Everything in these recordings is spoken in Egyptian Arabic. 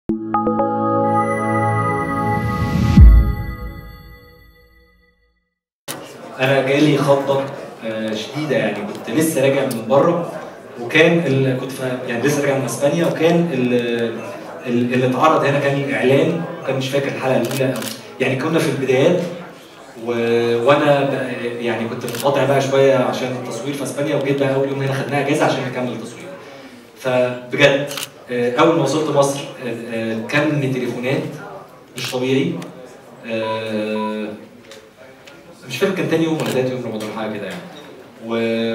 انا جالي خضه آه، شديده يعني كنت لسه راجع من بره وكان ال... كنت في... يعني لسه راجع من اسبانيا وكان ال... ال- اللي اتعرض هنا كان الاعلان وكان مش فاكر الحلقه الاولى أو- يعني كنا في البدايات و... وانا ب- يعني كنت منقطع بقى شويه عشان التصوير في اسبانيا وجيت بقى اول يوم هنا خدناها اجازه عشان نكمل التصوير فبجد آه، اول ما وصلت مصر آه، آه، كم تليفونات مش طبيعي آه، مش فاكر كان تاني يوم ولا تالت يوم رمضان حاجه كده يعني و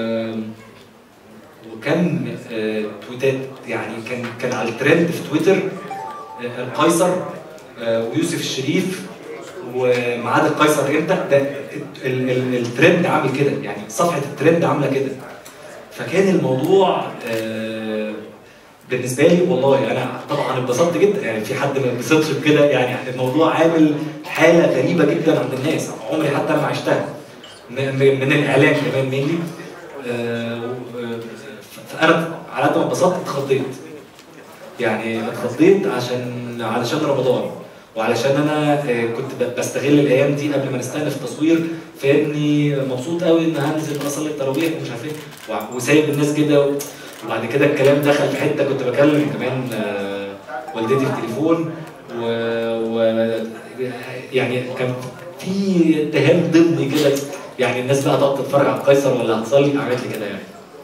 وكم آه، تويتات يعني كان كان على الترند في تويتر آه، القيصر آه، ويوسف الشريف وميعاد القيصر امتى ده ال- ال- الترند عامل كده يعني صفحه الترند عامله كده فكان الموضوع آه، بالنسبه لي والله انا طبعا اتبسطت جدا يعني في حد ما اتبسطش بكده يعني الموضوع عامل حاله غريبه جدا عند الناس عمري حتى ما عشتها م- م- من الاعلام كمان مني آه، و- فانا على قد ما اتبسطت اتخضيت يعني اتخضيت عشان علشان رمضان وعلشان انا آه، كنت ب- بستغل الايام دي قبل ما نستأنف التصوير فاني مبسوط قوي ان هنزل اصلي التراويح ومش عارف ايه وع- وسايب الناس كده و- وبعد كده الكلام دخل في حته كنت بكلم كمان آه، والدتي في التليفون و, و يعني كان في اتهام ضمني كده يعني الناس بقى تقعد تتفرج على القيصر ولا هتصلي عملت لي كده يعني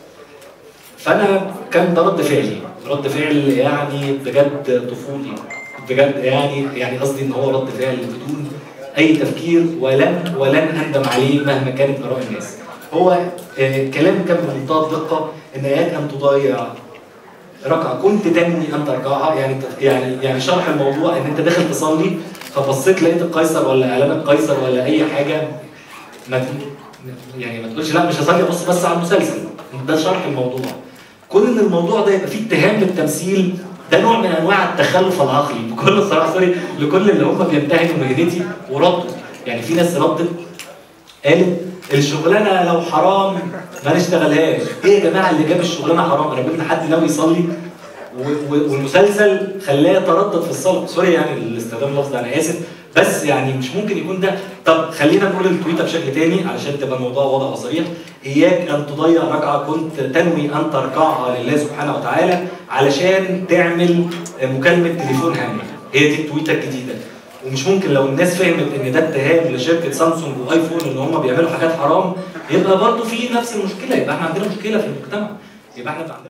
فانا كان ده رد فعلي رد فعل يعني بجد طفولي بجد يعني يعني قصدي ان هو رد فعل بدون اي تفكير ولن ولن اندم عليه مهما كانت اراء الناس هو آه، كلام كان بمنتهى الدقه ان اياك ان تضيع ركعه كنت تنوي ان تركعها يعني يعني يعني شرح الموضوع ان انت داخل تصلي فبصيت لقيت القيصر ولا اعلان القيصر ولا اي حاجه ما ت- يعني ما تقولش لا مش هصلي ابص بس على المسلسل ده شرح الموضوع كون ان الموضوع ده يبقى فيه اتهام للتمثيل ده نوع من انواع التخلف العقلي بكل الصراحه سوري لكل اللي هم بينتهجوا مهنتي وردوا يعني في ناس ردت قالت الشغلانه لو حرام ما نشتغلهاش ايه يا جماعه اللي جاب الشغلانه حرام انا قلت حد ناوي يصلي و- و- والمسلسل خلاه يتردد في الصلاه سوري يعني الاستخدام اللفظ ده انا اسف بس يعني مش ممكن يكون ده طب خلينا نقول التويته بشكل تاني علشان تبقى الموضوع واضح وصريح اياك ان تضيع ركعه كنت تنوي ان تركعها لله سبحانه وتعالى علشان تعمل مكالمه تليفون هامه هي دي التويته الجديده ومش ممكن لو الناس فهمت ان ده اتهام لشركه سامسونج وايفون ان هم بيعملوا حاجات حرام يبقى برضه في نفس المشكله يبقى احنا عندنا مشكله في المجتمع يبقى احنا عندنا